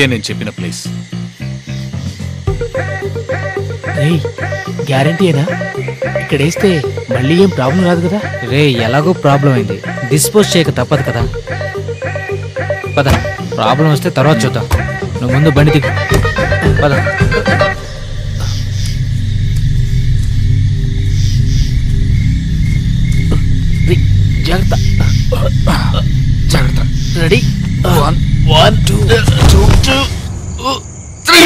ఇదే నేను చెప్పిన ప్లేస్ రేయ్ గ్యారంటీయేనా ఇక్కడ వేస్తే మళ్ళీ ఏం ప్రాబ్లం రాదు కదా రే ఎలాగో ప్రాబ్లం అయింది డిస్పోజ్ చేయక తప్పదు కదా పద ప్రాబ్లం వస్తే తర్వాత చూద్దాం నువ్వు ముందు బండి దిగు పద రేయ్, జాగ్రత్త జాగ్రత్త ready one one two two two three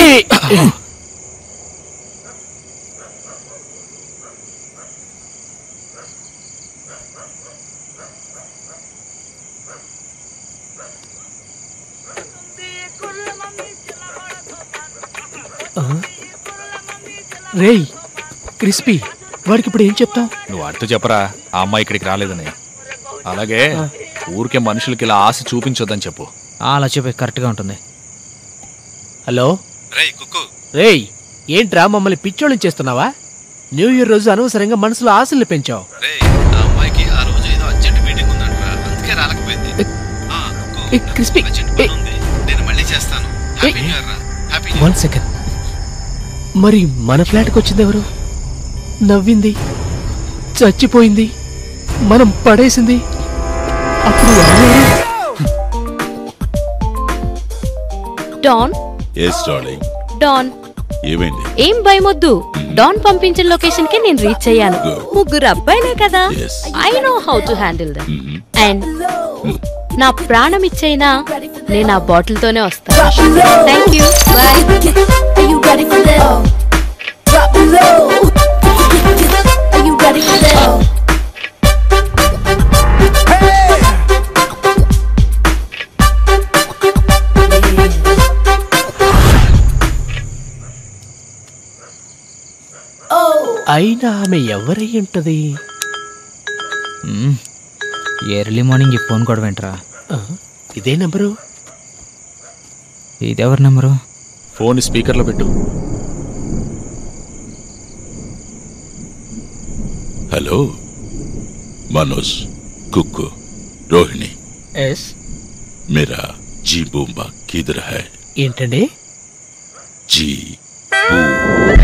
రేయ్ క్రిస్పీ వాడికి ఇప్పుడు ఏం చెప్తాం నువ్వు అడుతూ చెప్పరా ఆ అమ్మాయి ఇక్కడికి రాలేదని అలాగే ఊరికే మనుషులకి ఇలా ఆశ చూపించొద్దని చెప్పు ఆ, అలా చెప్పి కరెక్ట్గా ఉంటుంది హలో రేయ్ కుక్కు రేయ్ ఏంట్రా మమ్మల్ని పిచ్చోళ్ళని చేస్తున్నావా న్యూ ఇయర్ రోజు అనవసరంగా మనసులో ఆశలు పెంచావు రేయ్ ఆ అమ్మాయికి ఆ రోజు ఏదో అర్జెంట్ మీటింగ్ ఉందంటరా అందుకే రాలేకపోయింది ఆ, కుక్కు, ఏ, క్రిస్పీ, అర్జెంట్ ఏ. పని ఉంది. నేను మళ్ళీ చేస్తాను హ్యాపీ న్యూ ఇయర్ రా హ్యాపీ న్యూ వన్ సెకండ్ మరి మన ఫ్లాట్కి వచ్చింది ఎవరు నవ్వింది చచ్చిపోయింది మనం పడేసింది అప్పుడు ఎవరు? డాన్ ఎస్ డార్లింగ్ డాన్ ఏమైంది ఏం భయమొద్దు డాన్ పంపించిన లొకేషన్ కి నేను రీచ్ అయ్యాను ముగ్గురు అబ్బాయిలే కదా Yes. I know how to handle them and నా ప్రాణం ఇచ్చైనా నేను ఆ బాటిల్ తోనే వస్తాను thank you boy Are you ready for this? Drop it low. Are you ready for this? అయినా ఆమె ఎవరై ఉంటది మ్మ్. ఎర్లీ మార్నింగ్ ఈ ఫోన్ కూడా వింటరా ఆ, ఇదే నెంబరు ఇది ఎవరి నెంబరు ఫోన్ స్పీకర్లో పెట్టు हेलो मनोज कुक्कू रोहिणी ఎస్ मेरा जी बूम्बा किधर है ఏంటండి जी बूम्बा